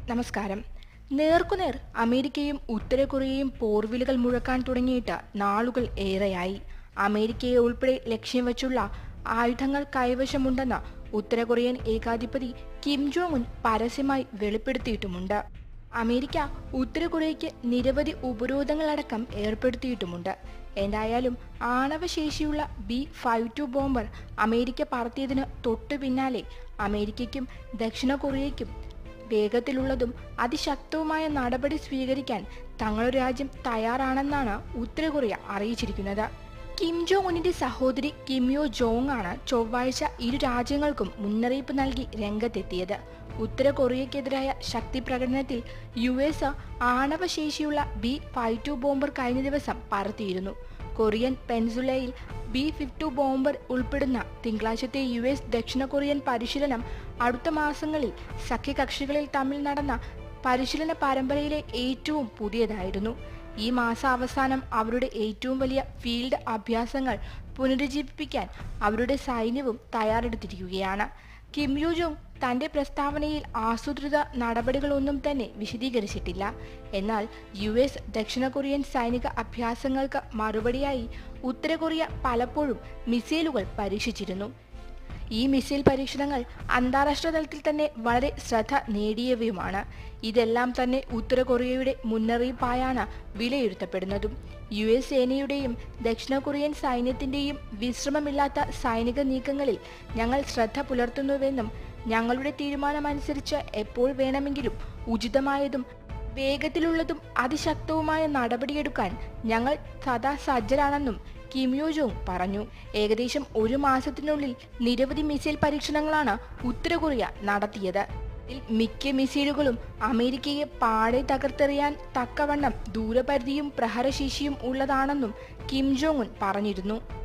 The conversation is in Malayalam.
നമസ്കാരം നേർക്കുനേർ അമേരിക്കയും ഉത്തര കൊറിയയും പോർവിലുകൾ മുഴക്കാൻ തുടങ്ങിയിട്ട് നാളുകൾ ഏറെയായി അമേരിക്കയെ ഉൾപ്പെടെ ലക്ഷ്യം വെച്ചുള്ള ആയുധങ്ങൾ കൈവശമുണ്ടെന്ന് ഉത്തര കൊറിയൻ ഏകാധിപതി കിം ജോങ് ഉൻ പരസ്യമായി വെളിപ്പെടുത്തിയിട്ടുമുണ്ട് അമേരിക്ക ഉത്തര കൊറിയയ്ക്ക് നിരവധി ഉപരോധങ്ങളടക്കം ഏർപ്പെടുത്തിയിട്ടുമുണ്ട് എന്തായാലും ആണവശേഷിയുള്ള ബി ഫൈവ് ടു ബോംബർ അമേരിക്ക പറത്തിയതിന് തൊട്ടു പിന്നാലെ അമേരിക്കയ്ക്കും ദക്ഷിണ കൊറിയയ്ക്കും വേഗത്തിലുള്ളതും അതിശക്തവുമായ നടപടി സ്വീകരിക്കാൻ തങ്ങളുടെ രാജ്യം തയ്യാറാണെന്നാണ് ഉത്തര കൊറിയ അറിയിച്ചിരിക്കുന്നത് കിം ജോങ് ഉന്നിന്റെ സഹോദരി കിം യോ ജോങ് ആണ് ചൊവ്വാഴ്ച ഇരു രാജ്യങ്ങൾക്കും മുന്നറിയിപ്പ് നൽകി രംഗത്തെത്തിയത് ഉത്തര കൊറിയയ്ക്കെതിരായ ശക്തി പ്രകടനത്തിൽ യു എസ് ആണവശേഷിയുള്ള ബി ഫൈവ് ടു ബോംബർ കഴിഞ്ഞ ദിവസം പറത്തിയിരുന്നു കൊറിയൻ പെൻസുലയിൽ ബി ഫിഫ്റ്റു ബോംബർ ഉൾപ്പെടുന്ന തിങ്കളാഴ്ചത്തെ യു എസ് ദക്ഷിണ കൊറിയൻ പരിശീലനം അടുത്ത മാസങ്ങളിൽ സഖ്യകക്ഷികളിൽ തമ്മിൽ നടന്ന പരിശീലന പരമ്പരയിലെ ഏറ്റവും പുതിയതായിരുന്നു ഈ മാസാവസാനം അവരുടെ ഏറ്റവും വലിയ ഫീൽഡ് അഭ്യാസങ്ങൾ പുനരുജ്ജീവിപ്പിക്കാൻ അവരുടെ സൈന്യവും തയ്യാറെടുത്തിരിക്കുകയാണ് കിം യു ജോങ് തന്റെ പ്രസ്താവനയിൽ ആസൂത്രിത നടപടികളൊന്നും തന്നെ വിശദീകരിച്ചിട്ടില്ല എന്നാൽ യു എസ് ദക്ഷിണ കൊറിയൻ സൈനിക അഭ്യാസങ്ങൾക്ക് മറുപടിയായി ഉത്തര കൊറിയ പലപ്പോഴും മിസൈലുകൾ പരീക്ഷിച്ചിരുന്നു ഈ മിസൈൽ പരീക്ഷണങ്ങൾ അന്താരാഷ്ട്ര തലത്തിൽ തന്നെ വളരെ ശ്രദ്ധ നേടിയവയുമാണ് ഇതെല്ലാം തന്നെ ഉത്തര കൊറിയയുടെ മുന്നറിയിപ്പായാണ് വിലയിരുത്തപ്പെടുന്നതും യു എസ് സേനയുടെയും ദക്ഷിണ കൊറിയൻ സൈന്യത്തിന്റെയും വിശ്രമമില്ലാത്ത സൈനിക നീക്കങ്ങളിൽ ഞങ്ങൾ ശ്രദ്ധ പുലർത്തുന്നുവെന്നും ഞങ്ങളുടെ തീരുമാനമനുസരിച്ച് എപ്പോൾ വേണമെങ്കിലും ഉചിതമായതും വേഗത്തിലുള്ളതും അതിശക്തവുമായ നടപടിയെടുക്കാൻ ഞങ്ങൾ സദാ സജ്ജരാണെന്നും കിം യോ ജോങ് പറഞ്ഞു ഏകദേശം ഒരു മാസത്തിനുള്ളിൽ നിരവധി മിസൈൽ പരീക്ഷണങ്ങളാണ് ഉത്തര കൊറിയ നടത്തിയത് ഇതിൽ മിക്ക മിസൈലുകളും അമേരിക്കയെ പാടെ തകർത്തെറിയാൻ തക്കവണ്ണം ദൂരപരിധിയും പ്രഹരശേഷിയും ഉള്ളതാണെന്നും കിം ജോങ് ഉൻ പറഞ്ഞിരുന്നു